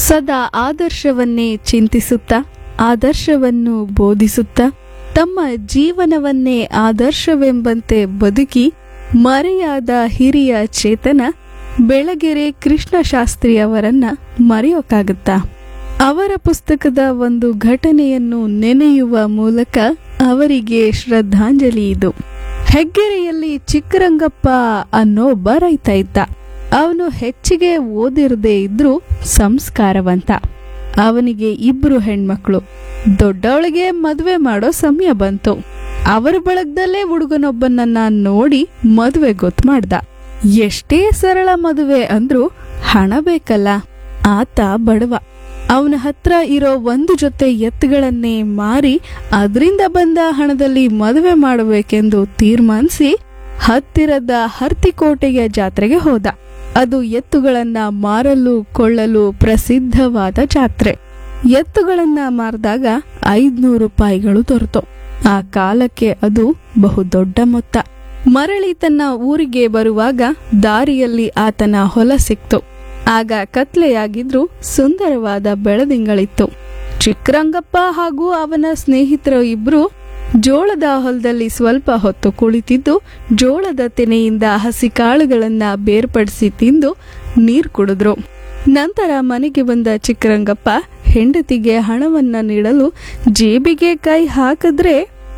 ಸದಾ ಆದರ್ಶವನ್ನೇ ಚಿಂತಿಸುತ್ತಾ ಆದರ್ಶವನ್ನು ಬೋಧಿಸುತ್ತಾ ತಮ್ಮ ಜೀವನವನ್ನೇ ಆದರ್ಶವೆಂಬಂತೆ ಬದುಕಿ ಮರೆಯಾದ ಹಿರಿಯ ಚೇತನ ಬೆಳಗೆರೆ ಕೃಷ್ಣಶಾಸ್ತ್ರಿಯವರನ್ನ ಮರೆಯೋಕ್ಕಾಗತ್ತಾ ಅವರ ಪುಸ್ತಕದ ಒಂದು ಘಟನೆಯನ್ನು ನೆನೆಯುವ ಮೂಲಕ ಅವರಿಗೆ ಶ್ರದ್ಧಾಂಜಲಿ ಇದು ಹೆಗ್ಗೆರೆಯಲ್ಲಿ ಚಿಕ್ಕರಂಗಪ್ಪ ಅನ್ನೋ ಒಬ್ಬ ರೈತ ಇದ್ದ ಅವನು ಹೆಚ್ಚಿಗೆ ಓದಿರದೇ ಇದ್ರೂ ಸಂಸ್ಕಾರವಂತ ಅವನಿಗೆ ಇಬ್ರು ಹೆಣ್ಮಕ್ಳು ದೊಡ್ಡವಳಿಗೆ ಮದುವೆ ಮಾಡೋ ಸಮಯ ಬಂತು ಅವರ ಬಳಗದಲ್ಲೇ ಹುಡುಗನೊಬ್ಬನನ್ನ ನೋಡಿ ಮದುವೆ ಗೊತ್ತು ಮಾಡ್ದ ಎಷ್ಟೇ ಸರಳ ಮದುವೆ ಅಂದ್ರೂ ಹಣ ಬೇಕಲ್ಲ ಆತ ಬಡವ ಅವನ ಹತ್ರ ಇರೋ ಒಂದು ಜೊತೆ ಎತ್ತುಗಳನ್ನೇ ಮಾರಿ ಅದರಿಂದ ಬಂದ ಹಣದಲ್ಲಿ ಮದುವೆ ಮಾಡಬೇಕೆಂದು ತೀರ್ಮಾನಿಸಿ ಹತ್ತಿರದ ಹರ್ತಿಕೋಟೆಯ ಜಾತ್ರೆಗೆ ಹೋದ ಅದು ಎತ್ತುಗಳನ್ನ ಮಾರಲು ಕೊಳ್ಳಲು ಪ್ರಸಿದ್ಧವಾದ ಜಾತ್ರೆ ಎತ್ತುಗಳನ್ನ ಮಾರಿದಾಗ ಐದ್ನೂರು ರೂಪಾಯಿಗಳು ದೊರೆತು ಆ ಕಾಲಕ್ಕೆ ಅದು ಬಹು ದೊಡ್ಡ ಮೊತ್ತ ಮರಳಿ ತನ್ನ ಊರಿಗೆ ಬರುವಾಗ ದಾರಿಯಲ್ಲಿ ಆತನ ಹೊಲ ಸಿಕ್ತು ಆಗ ಕತ್ಲೆಯಾಗಿದ್ರು ಸುಂದರವಾದ ಬೆಳದಿಂಗಳಿತ್ತು ಚಿಕ್ಕರಂಗಪ್ಪ ಹಾಗೂ ಅವನ ಸ್ನೇಹಿತರು ಇಬ್ರು ಜೋಳದ ಹೊಲದಲ್ಲಿ ಸ್ವಲ್ಪ ಹೊತ್ತು ಕುಳಿತಿದ್ದು ಜೋಳದ ತೆನೆಯಿಂದ ಹಸಿ ಕಾಳುಗಳನ್ನ ಬೇರ್ಪಡಿಸಿ ತಿಂದು ನೀರು ಕುಡಿದ್ರು ನಂತರ ಮನೆಗೆ ಬಂದ ಚಿಕ್ಕರಂಗಪ್ಪ ಹೆಂಡತಿಗೆ ಹಣವನ್ನ ನೀಡಲು ಜೇಬಿಗೆ ಕೈ ಹಾಕಿದ್ರೆ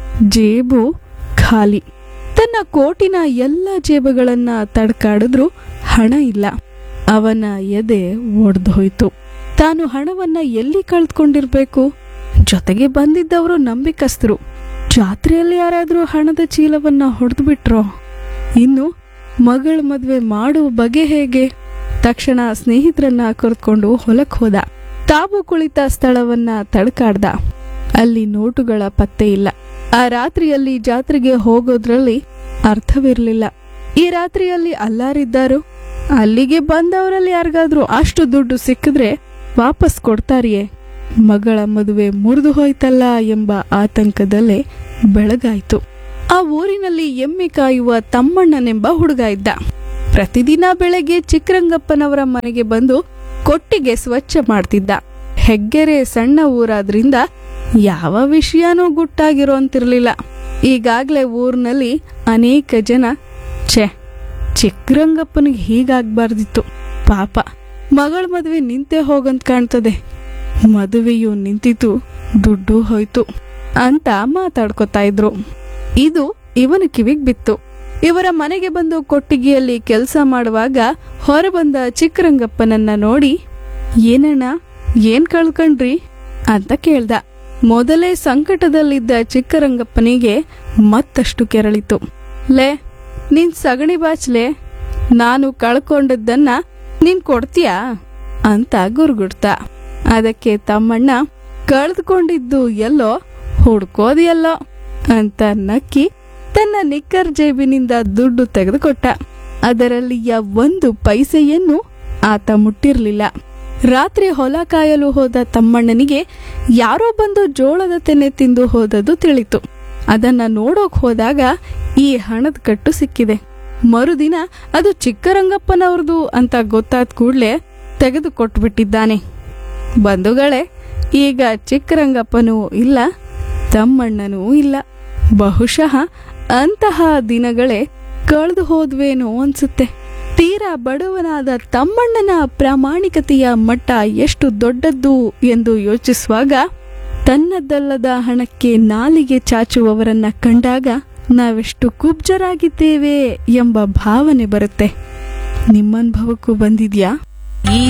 ಜೇಬು ಖಾಲಿ ತನ್ನ ಕೋಟಿನ ಎಲ್ಲ ಜೇಬುಗಳನ್ನ ತಡ್ಕಾಡಿದ್ರು ಹಣ ಇಲ್ಲ ಅವನ ಎದೆ ಒಡೆದು ಹೋಯ್ತು ತಾನು ಹಣವನ್ನ ಎಲ್ಲಿ ಕಳೆದುಕೊಂಡಿರ್ಬೇಕು ಜೊತೆಗೆ ಬಂದಿದ್ದವರು ನಂಬಿಕಸ್ತರು ಜಾತ್ರೆಯಲ್ಲಿ ಯಾರಾದ್ರೂ ಹಣದ ಚೀಲವನ್ನ ಹೊಡೆದು ಬಿಟ್ರೋ ಇನ್ನು ಮಗಳ ಮದ್ವೆ ಮಾಡುವ ಬಗೆ ಹೇಗೆ ತಕ್ಷಣ ಸ್ನೇಹಿತರನ್ನ ಕರೆದುಕೊಂಡು ಹೊಲಕ್ ಹೋದ ತಾವು ಕುಳಿತ ಸ್ಥಳವನ್ನ ತಡ್ಕಾಡ್ದ ಅಲ್ಲಿ ನೋಟುಗಳ ಪತ್ತೆ ಇಲ್ಲ ಆ ರಾತ್ರಿಯಲ್ಲಿ ಜಾತ್ರೆಗೆ ಹೋಗೋದ್ರಲ್ಲಿ ಅರ್ಥವಿರ್ಲಿಲ್ಲ ಈ ರಾತ್ರಿಯಲ್ಲಿ ಅಲ್ಲಾರಿದ್ದಾರು ಅಲ್ಲಿಗೆ ಬಂದವರಲ್ಲಿ ಯಾರಿಗಾದ್ರೂ ಅಷ್ಟು ದುಡ್ಡು ಸಿಕ್ಕಿದ್ರೆ ವಾಪಸ್ ಕೊಡ್ತಾರಿಯೇ ಮಗಳ ಮದುವೆ ಮುರಿದು ಹೋಯ್ತಲ್ಲ ಎಂಬ ಆತಂಕದಲ್ಲೇ ಬೆಳಗಾಯ್ತು ಆ ಊರಿನಲ್ಲಿ ಎಮ್ಮೆ ಕಾಯುವ ತಮ್ಮಣ್ಣನೆಂಬ ಹುಡುಗ ಇದ್ದ ಪ್ರತಿದಿನ ಬೆಳಗ್ಗೆ ಚಿಕ್ಕರಂಗಪ್ಪನವರ ಮನೆಗೆ ಬಂದು ಕೊಟ್ಟಿಗೆ ಸ್ವಚ್ಛ ಮಾಡ್ತಿದ್ದ ಹೆಗ್ಗೆರೆ ಸಣ್ಣ ಊರಾದ್ರಿಂದ ಯಾವ ವಿಷಯನೂ ಗುಟ್ಟಾಗಿರೋಂತಿರ್ಲಿಲ್ಲ ಈಗಾಗ್ಲೇ ಊರಿನಲ್ಲಿ ಅನೇಕ ಜನ ಛೆ ಚಿಕ್ಕರಂಗಪ್ಪನಿಗೆ ಹೀಗಾಗ್ಬಾರ್ದಿತ್ತು ಪಾಪ ಮಗಳ ಮದುವೆ ನಿಂತೇ ಹೋಗಂತ ಕಾಣ್ತದೆ ಮದುವೆಯು ನಿಂತಿತು ದುಡ್ಡು ಹೋಯ್ತು ಅಂತ ಮಾತಾಡ್ಕೊತಾ ಇದ್ರು ಇದು ಇವನ ಕಿವಿಗ್ ಬಿತ್ತು ಇವರ ಮನೆಗೆ ಬಂದು ಕೊಟ್ಟಿಗೆಯಲ್ಲಿ ಕೆಲಸ ಮಾಡುವಾಗ ಹೊರಬಂದ ಚಿಕ್ಕರಂಗಪ್ಪನನ್ನ ನೋಡಿ ಏನಣ್ಣ ಏನ್ ಕಳ್ಕಂಡ್ರಿ ಅಂತ ಕೇಳ್ದ ಮೊದಲೇ ಸಂಕಟದಲ್ಲಿದ್ದ ಚಿಕ್ಕರಂಗಪ್ಪನಿಗೆ ಮತ್ತಷ್ಟು ಕೆರಳಿತು ಲೇ ನೀನ್ ಸಗಣಿ ಬಾಚ್ಲೆ ನಾನು ಕಳ್ಕೊಂಡದ್ದನ್ನ ನೀನ್ ಕೊಡ್ತೀಯಾ ಅಂತ ಗುರುಗುಡ್ತ ಅದಕ್ಕೆ ತಮ್ಮಣ್ಣ ಕಳೆದುಕೊಂಡಿದ್ದು ಎಲ್ಲೋ ಹುಡ್ಕೋದಿಯಲ್ಲೋ ಅಂತ ನಕ್ಕಿ ತನ್ನ ನಿಕ್ಕರ್ ಜೇಬಿನಿಂದ ದುಡ್ಡು ತೆಗೆದುಕೊಟ್ಟ ಅದರಲ್ಲಿಯ ಒಂದು ಪೈಸೆಯನ್ನು ಆತ ಮುಟ್ಟಿರ್ಲಿಲ್ಲ ರಾತ್ರಿ ಹೊಲ ಕಾಯಲು ಹೋದ ತಮ್ಮಣ್ಣನಿಗೆ ಯಾರೋ ಬಂದು ಜೋಳದ ತೆನೆ ತಿಂದು ಹೋದದ್ದು ತಿಳಿತು ಅದನ್ನ ನೋಡೋಕ್ ಹೋದಾಗ ಈ ಹಣದ ಕಟ್ಟು ಸಿಕ್ಕಿದೆ ಮರುದಿನ ಅದು ಚಿಕ್ಕರಂಗಪ್ಪನವ್ರದು ಅಂತ ಗೊತ್ತಾದ ಕೂಡ್ಲೆ ತೆಗೆದು ಕೊಟ್ಬಿಟ್ಟಿದ್ದಾನೆ ಬಂಧುಗಳೇ ಈಗ ಚಿಕ್ಕರಂಗಪ್ಪನೂ ಇಲ್ಲ ತಮ್ಮಣ್ಣನೂ ಇಲ್ಲ ಬಹುಶಃ ಅಂತಹ ದಿನಗಳೇ ಕಳೆದು ಹೋದ್ವೇನೋ ಅನ್ಸುತ್ತೆ ತೀರಾ ಬಡವನಾದ ತಮ್ಮಣ್ಣನ ಪ್ರಾಮಾಣಿಕತೆಯ ಮಟ್ಟ ಎಷ್ಟು ದೊಡ್ಡದ್ದು ಎಂದು ಯೋಚಿಸುವಾಗ ತನ್ನದಲ್ಲದ ಹಣಕ್ಕೆ ನಾಲಿಗೆ ಚಾಚುವವರನ್ನ ಕಂಡಾಗ ನಾವೆಷ್ಟು ಕುಬ್ಜರಾಗಿದ್ದೇವೆ ಎಂಬ ಭಾವನೆ ಬರುತ್ತೆ ನಿಮ್ಮನುಭವಕ್ಕೂ ಬಂದಿದ್ಯಾ